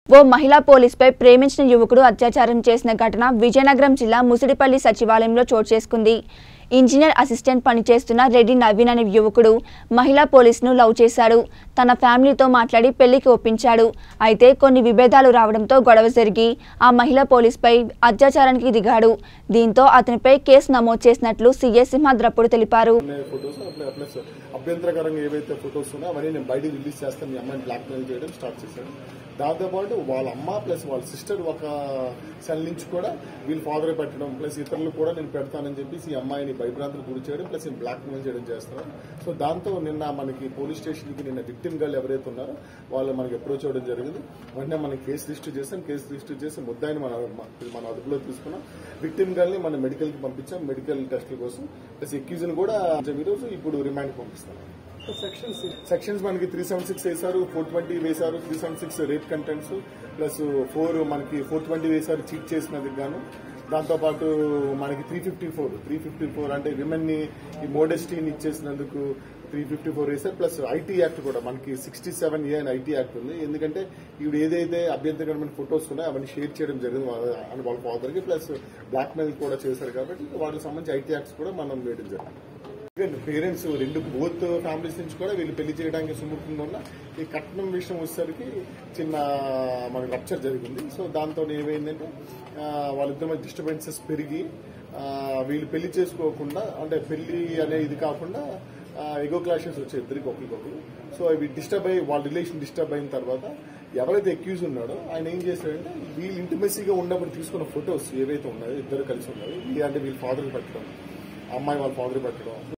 ఓ మహిళా పోలీసుపై ప్రేమించిన యువకుడు అత్యాచారం చేసిన ఘటన విజయనగరం జిల్లా ముసిడిపల్లి సచివాలయంలో చోటు చేసుకుంది ఇంజనీర్ అసిస్టెంట్ పనిచేస్తున్న రెడ్డి నవీన్ అనే యువకుడు మహిళా పోలీసును లవ్ చేశాడు తన ఫ్యామిలీతో మాట్లాడి పెళ్లికి ఒప్పించాడు అయితే కొన్ని విభేదాలు రావడంతో గొడవ జరిగి ఆ మహిళా పోలీసుపై అత్యాచారానికి దిగాడు దీంతో అతనిపై కేసు నమోదు చేసినట్లు సీఏ సింహాద్రప్పుడు తెలిపారు ఉన్నాయి ఫొటోస్ అట్లా ప్లస్ అభ్యంతరకరంగా ఏవైతే ఫొటోస్ ఉన్నాయో అవన్నీ నేను బయటకు రిలీజ్ చేస్తాను మీ అమ్మాయిని బ్లాక్ మెయిల్ చేయడం స్టార్ట్ చేశాను దాంతోపాటు వాళ్ళ అమ్మ ప్లస్ వాళ్ళ సిస్టర్ ఒక సెల్ నుంచి కూడా వీళ్ళు ఫాదర్ పెట్టడం ప్లస్ ఇతరులు కూడా నేను పెడతానని చెప్పేసి ఈ అమ్మాయిని భయభ్రాంతులు గురి చేయడం ప్లస్ నేను బ్లాక్ మెయిల్ చేయడం చేస్తున్నాను సో దాంతో నిన్న మనకి పోలీస్ స్టేషన్కి నిన్న విక్టిమ్ గర్ల్ ఎవరైతే ఉన్నారో వాళ్ళు మనకి అప్రోచ్ అవ్వడం జరిగింది వెంటనే మనం కేసు రిజిస్టర్ చేసాం కేసు రిజిస్టర్ చేసి ముద్దాయిని మన మన అదుపులో తీసుకున్నాం విక్టిమ్ గర్ల్ ని మన మెడికల్ కి పంపించాం మెడికల్ టెస్ట్ల కోసం ప్లస్ ఎక్యూజ్ కూడా ఈరోజు ఇప్పుడు రిమాండ్ పంపిస్తాం సెక్షన్స్ సెక్షన్స్ మనకి త్రీ సెవెన్ సిక్స్ వేశారు ఫోర్ ట్వంటీ వేశారు three seven six rape contents plus four మనకి ఫోర్ ట్వంటీ వేశారు చీట్ చేసినందుకు గాను దాంతోపాటు మనకి three fifty four three fifty four అంటే విమెన్ ని ఈ మోడెస్టీని ఇచ్చేసినందుకు త్రీ ఫిఫ్టీ ఫోర్ వేశారు ప్లస్ ఐటీ యాక్ట్ కూడా మనకి సిక్స్టీ సెవెన్ ఏ అని ఐటీ యాక్ట్ ఉంది ఎందుకంటే ఈవిడ ఏదైతే అభ్యంతరకరమైన ఫొటోస్ ఉన్నాయో అవన్నీ షేర్ చేయడం జరిగింది వాళ్ళ అని వాళ్ళ ఫాదర్ కి ప్లస్ బ్లాక్ మెయిల్ కూడా చేశారు కాబట్టి వాటికి సంబంధించి ఐటీ యాక్ట్స్ కూడా మనం వేయడం జరిగింది పేరెంట్స్ రెండు బోత్ ఫ్యామిలీస్ నుంచి కూడా వీళ్ళు పెళ్లి చేయడానికి సుముఖంగా ఉన్న ఈ కట్నం విషయం వచ్చేసరికి చిన్న మనకి రప్చర్ జరిగింది సో దాంతో ఏమైందంటే ఆ, వాళ్ళిద్దరి మధ్య డిస్టర్బెన్సెస్ పెరిగి ఆ, వీళ్ళు పెళ్లి చేసుకోకుండా అంటే పెళ్లి అనే ఇది కాకుండా ఎగో క్లాషెస్ వచ్చాయి ఇద్దరికి ఒకరికొకరు సో అవి డిస్టర్బ్ అయ్యి వాళ్ళ రిలేషన్ డిస్టర్బ్ అయిన తర్వాత ఎవరైతే అక్యూజ్ ఉన్నాడో ఆయన ఏం చేశాడంటే వీళ్ళు ఇంటిమెసీగా ఉన్నప్పుడు తీసుకున్న ఫొటోస్ ఏవైతే ఉన్నాయో ఇద్దరు కలిసి ఉన్నాయో ఈ అంటే వీళ్ళ ఫాదర్ పెట్టడం అమ్మాయి వాళ్ళ ఫాదర్ పెట్టడం